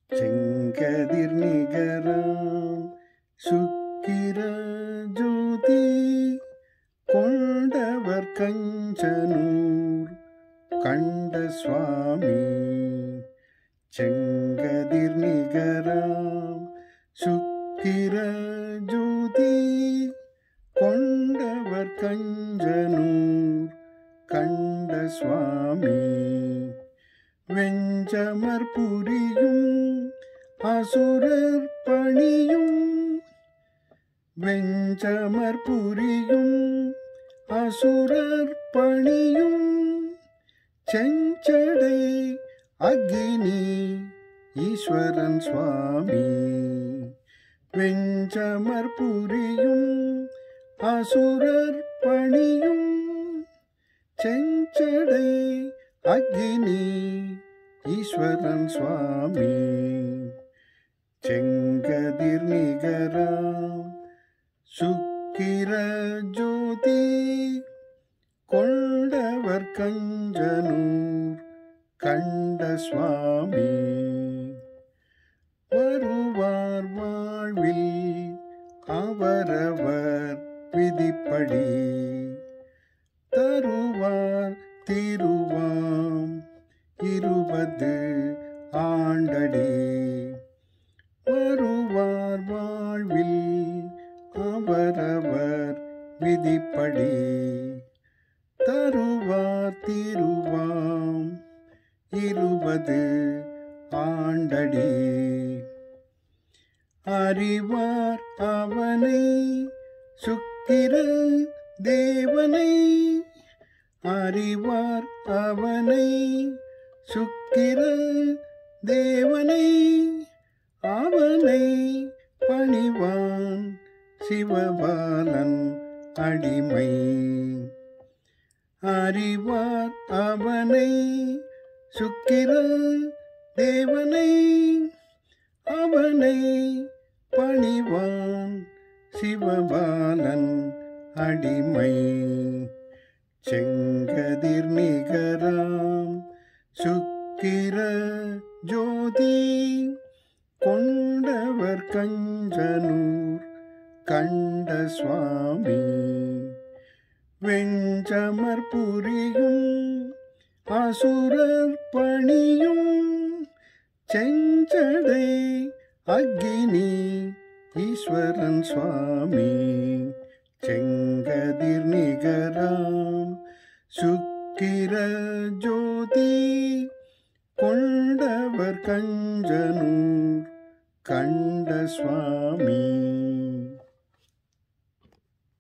செங்கதிர் நிகராம் சுக்கிர ஜோதி கொண்டவர் கஞ்சனூர் கண்ட சுவாமி செங்கதிர் நிகராம் சுக்கிர ஜோதி கொண்டவர் கஞ்சனூர் கண்ட சுவாமி வெஞ்சமர் புரியும் அசுரர் பணியும் வெஞ்சமர் புரியும் அசுரர் பணியும் செஞ்சடை அக்னி ஈஸ்வரன் சுவாமி வெஞ்சமர் புரியும் அசுரர் பணியும் செஞ்சடை அக்னி ஈஸ்வரன் சுவாமி செங்கதிர் நிகராம் சுக்கிர ஜோதி கொண்டவர் கஞ்சனூர் கண்ட சுவாமி வருவார் வாழ்வில் அவரவர் விதிப்படி தருவார் திருவாம் இருபது ஆண்டடி வருவார் வாழ்வில் அவரவர் விதிப்படி தருவார் திருவாம் இருபது ஆண்டடி அறிவார் அவனை சுக்கிர தேவனை அறிவார் அவனை சுக்கிர தேவனை அவனை பணிவான் சிவபாலன் அடிமை அறிவார் அவனை சுக்கிர தேவனை அவனை பணிவான் சிவபாலன் அடிமை செங்கதிர் நிகராம் சுக்கிர ஜோதி கொண்டவர் கஞ்சனூர் கண்ட சுவாமி வெஞ்சமர் புரியும் அசுரர் பணியும் செஞ்சடை அக்னி ஈஸ்வரன் சுவாமி செங்கதிர் நிகராம் சுக்கிர ஜோதி கொண்டவர் கஞ்சனூர் கண்ட சுவாமி